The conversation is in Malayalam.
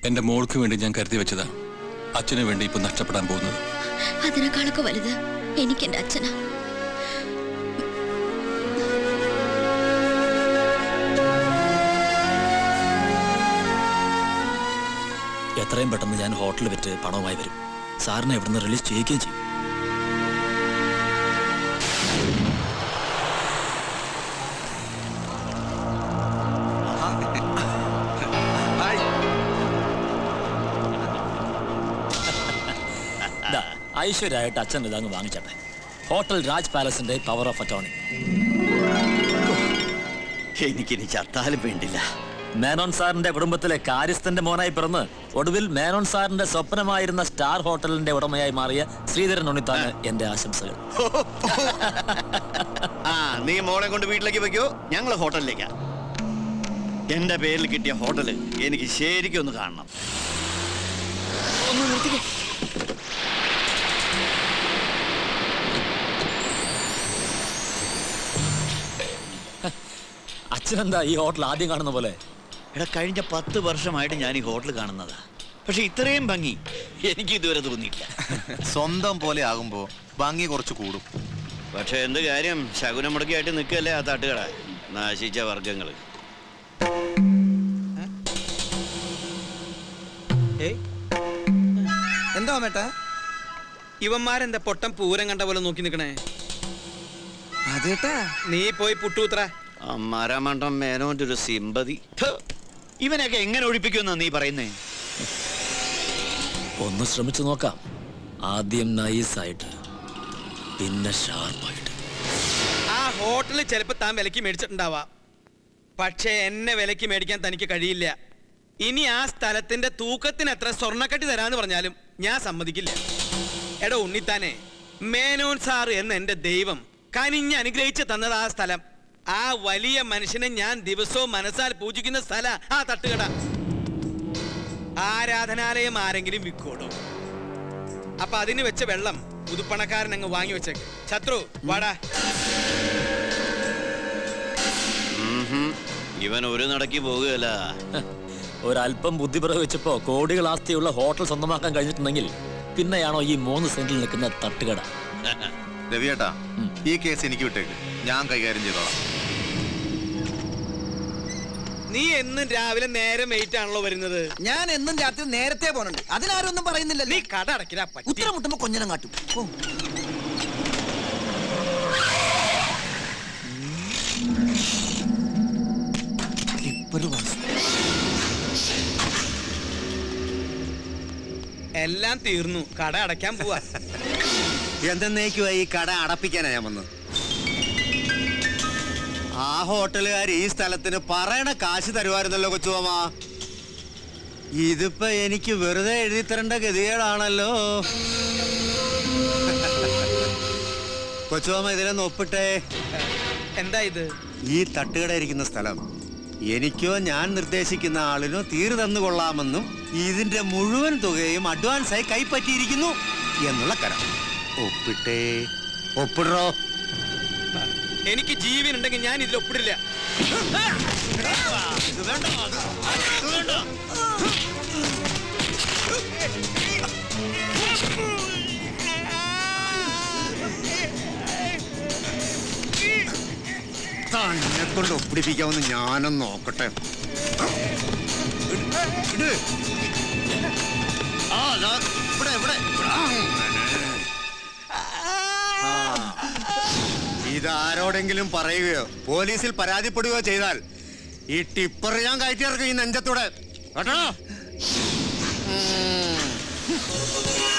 എന്റെ മോൾക്ക് വേണ്ടി ഞാൻ കരുതി വെച്ചതാ അച്ഛന് വേണ്ടി ഇപ്പൊ നഷ്ടപ്പെടാൻ പോകുന്നത് അതിനേക്കാളൊക്കെ വലുത് എനിക്ക് എന്റെ അച്ഛനാ എത്രയും പെട്ടെന്ന് ഞാൻ ഹോട്ടലിൽ വെച്ച് പണവുമായി വരും സാറിനെ ഇവിടുന്ന് റിലീസ് ചെയ്യുകയും ചെയ്യും ദാ, ഐശ്വര്യമായിട്ട് അച്ഛൻ ഇതങ്ങ് വാങ്ങിച്ചട്ടെ ഹോട്ടൽ രാജ് പാലസിന്റെ പവർ ഓഫ് അറ്റോണി എനിക്കിനി ചത്താലും വേണ്ടില്ല മേനോൻ സാറിന്റെ കുടുംബത്തിലെ കാര്യസ്ഥന്റെ മോനായി പിറന്ന് ഒടുവിൽ മേനോൻ സാറിന്റെ സ്വപ്നമായിരുന്ന സ്റ്റാർ ഹോട്ടലിന്റെ ഉടമയായി മാറിയ ശ്രീധരൻ ഉണ്ണിത്താണ് എന്റെ ആശംസകൾ ആ നീ മോളെ കൊണ്ട് വീട്ടിലേക്ക് വെക്കോ ഞങ്ങൾ ഹോട്ടലിലേക്കാ എന്റെ പേരിൽ കിട്ടിയ ഹോട്ടല് എനിക്ക് ശരിക്കും ഒന്ന് കാണണം ഒന്ന് നിർത്തിക്കേ അച്ഛനെന്താ ഈ ഹോട്ടൽ ആദ്യം കാണുന്ന പോലെ എടാ കഴിഞ്ഞ പത്ത് വർഷമായിട്ട് ഞാൻ ഈ ഹോട്ടൽ കാണുന്നതാ പക്ഷെ ഇത്രയും ഭംഗി എനിക്ക് ഇതുവരെ തോന്നിയിട്ടില്ല സ്വന്തം പോലെ ആകുമ്പോ ഭംഗി കുറച്ച് കൂടും പക്ഷെ എന്ത് കാര്യം ശകുനം മുടക്കിയായിട്ട് നിൽക്കല്ലേ ആ തട്ടുകട നാശിച്ച വർഗങ്ങൾ ഏയ് എന്താ മേട്ടാ ഇവന്മാരെന്താ പൊട്ടം പൂരം കണ്ട പോലെ നോക്കി നിക്കണേ അതേട്ടാ നീ പോയി പുട്ടൂത്ര മരമണ്ടം മേനോന്റെ ഒരു സിമ്പതി ഥ്, ഇവനെയൊക്കെ എങ്ങനെ ഒഴിപ്പിക്കുമെന്നാ നീ പറയുന്നേ ഒന്ന് ശ്രമിച്ചു നോക്കാം ആദ്യം നൈസായിട്ട് പിന്നെ ഷാർപ്പായിട്ട് ആ ഹോട്ടലിൽ ചിലപ്പോ താൻ വിലക്ക് മേടിച്ചിട്ടുണ്ടാവാ പക്ഷേ എന്നെ വിലക്ക് മേടിക്കാൻ തനിക്ക് കഴിയില്ല ഇനി ആ സ്ഥലത്തിന്റെ തൂക്കത്തിന് എത്ര സ്വർണ്ണക്കട്ടി തരാന്ന് പറഞ്ഞാലും ഞാൻ സമ്മതിക്കില്ല എടോ ഉണ്ണിത്താനെ മേനോൻ സാർ എന്ന എന്റെ ദൈവം കനിഞ്ഞ് അനുഗ്രഹിച്ച് തന്നത് ആ സ്ഥലം ആ വലിയ മനുഷ്യനെ ഞാൻ ദിവസവും മനസ്സാൽ പൂജിക്കുന്ന സ്ഥല ആ തട്ടുകട ആരാധനാലയം ആരെങ്കിലും വിക്കോടോ അപ്പൊ അതിന് വെച്ച വെള്ളം പുതുപ്പണക്കാരൻ അങ്ങ് വാങ്ങി വെച്ചേക്ക് ശത്രു വാടാ ഉംഹും. ഇവൻ ഒരു നടക്കി പോകുകയല്ല ഒരല്പം ബുദ്ധി പ്രയോഗിച്ചപ്പോ കോടികൾ ആസ്തിയുള്ള ഹോട്ടൽ സ്വന്തമാക്കാൻ കഴിഞ്ഞിട്ടുണ്ടെങ്കിൽ പിന്നെയാണോ ഈ മൂന്ന് സെന്റിൽ നിൽക്കുന്ന തട്ടുകട രവിയേട്ടാ ഈ കേസ് എനിക്ക് വിട്ടേക്ക് ഞാൻ കൈകാര്യം ചെയ്തോളാം നീ എന്നും രാവിലെ നേരം വെയിറ്റ് ആണല്ലോ വരുന്നത് ഞാൻ എന്നും രാത്രി നേരത്തെ പോണുണ്ട് അതിനാരും ഒന്നും പറയുന്നില്ല നീ കട അടക്കില്ല ഉത്തരം മുട്ടുമ്പോ കൊഞ്ഞനം കാട്ടും ഓ. ക്ലിപ്പറ് വാസു. എല്ലാം തീർന്നു കട അടയ്ക്കാൻ പോവാ എന്തെന്നേക്കുവാ ഈ കട അടപ്പിക്കാനാ ഞാൻ വന്നത് ആ ഹോട്ടലുകാർ ഈ സ്ഥലത്തിന് പറയണ കാശ് തരുമായിരുന്നല്ലോ കൊച്ചുമാമ ഇതിപ്പോ എനിക്ക് വെറുതെ എഴുതി തരേണ്ട ഗതികേടാണല്ലോ കൊച്ചുമാമ ഇതിലൊന്ന് ഒപ്പിട്ടേ എന്താ ഇത് ഈ തട്ടുകട ഇരിക്കുന്ന സ്ഥലം എനിക്കോ ഞാൻ നിർദ്ദേശിക്കുന്ന ആളിനോ തീര് തന്നു കൊള്ളാമെന്നും ഇതിന്റെ മുഴുവൻ തുകയും അഡ്വാൻസായി കൈപ്പറ്റിയിരിക്കുന്നു എന്നുള്ള കരം ഒപ്പിട്ടേ ഒപ്പിടറോ എനിക്ക് ജീവൻ ഉണ്ടെങ്കിൽ ഞാൻ ഇതിൽ ഒപ്പിടില്ല തന്നെ കൊണ്ട് ഒപ്പിടിപ്പിക്കാമെന്ന് ഞാനൊന്ന് നോക്കട്ടെ ഇട്. ആ, ദാ, ഇവിടെ, ഇവിടെ. ആ, ആ. ഇതാരോടെങ്കിലും പറയുകയോ പോലീസിൽ പരാതിപ്പെടുകയോ ചെയ്താൽ ഈ ടിപ്പർ ഞാൻ കയറ്റി ഇറക്കും ഈ നെഞ്ചത്തൂടെ കേട്ടോ ഉം.